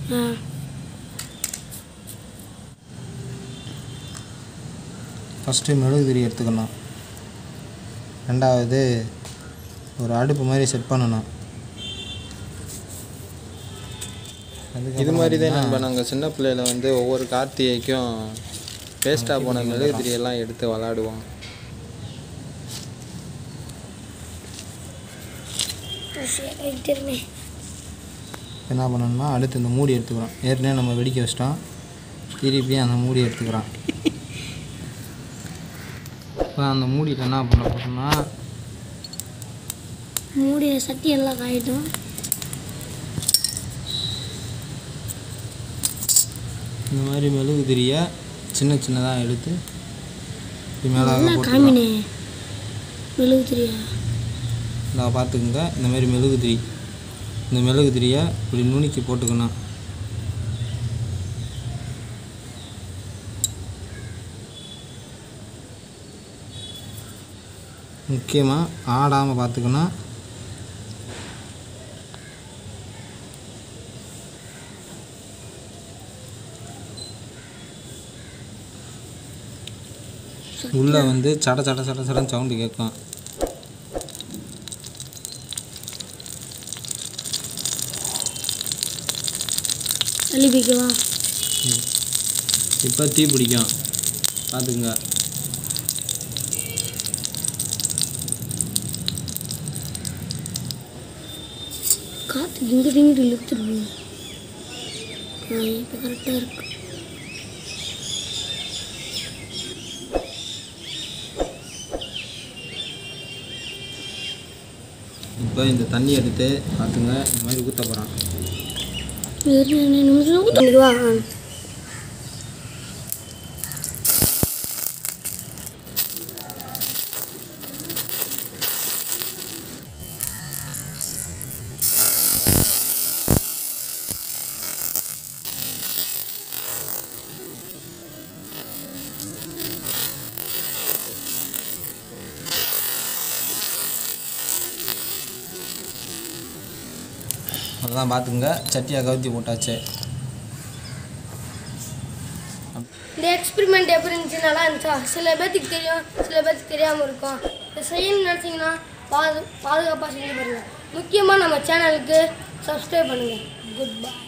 ஆ first மெழுகுதிரி எடுத்துக்கணும் ரெண்டாவது ஒரு அடுப்பு மாதிரி செட் பண்ணணும் இது மாதிரி தான் நம்ம நாங்கள் சின்ன பிள்ளையில வந்து ஒவ்வொரு கார்த்திகைக்கும் வேஸ்ட்டாக போன மெழுகுதிரியெல்லாம் எடுத்து விளாடுவோம் திரும்பி என்ன பண்ணணும்னா அடுத்து இந்த மூடி எடுத்துக்கிறோம் ஏற்கனவே நம்ம வெடிக்க வச்சிட்டோம் திருப்பி அந்த மூடி எடுத்துக்கிறோம் இப்போ அந்த மூடியில் என்ன பண்ண போகிறோம்னா மூடிய சட்டி எல்லாம் காயிட்டும் இந்த மாதிரி மெழுகுதிரியை சின்ன சின்னதாக எடுத்து இப்படி மேலே நல்லா போட்டுக்கலாம் காமினே மெழுகுதிரியா இதை பார்த்துக்குங்க இந்த மாதிரி மெழுகுதிரி இந்த மெழுகுதிரியை இப்படி நுணுக்கி போட்டுக்கணும் முக்கியமாக ஆடாமல் பார்த்துக்கணும் உள்ளே வந்து சட சட சட சடன்னு சவுண்டு கேட்கும் தள்ளி பிடிக்கவா இப்போ தீ பிடிக்கும் பார்த்துக்குங்க காற்று இங்கிட்டு இங்கிட்டு இழுத்துருவோம் ஆ இப்போ கரெக்டாக இருக்கு இப்போ இந்த தண்ணி எடுத்து பார்த்துங்க இந்த மாதிரி ஊற்ற போகிறான் இரு, ரெண்டு நிமிஷம் ஊற்றிடுவா அதெல்லாம் பார்த்துங்க சட்டியாக கவுத்தி போட்டாச்சு இந்த எக்ஸ்பெரிமெண்ட் எப்படி இருந்துச்சு நல்லா இருந்துச்சா சில பேர்த்துக்கு தெரியும் சில பேர்த்துக்கு தெரியாமல் இருக்கும் இதை செய்யணும்னு நினச்சிங்கன்னா பாது பாதுகாப்பாக செஞ்சு பாருங்கள் முக்கியமாக நம்ம சேனலுக்கு சப்ஸ்கிரைப் பண்ணுங்கள் குட் பை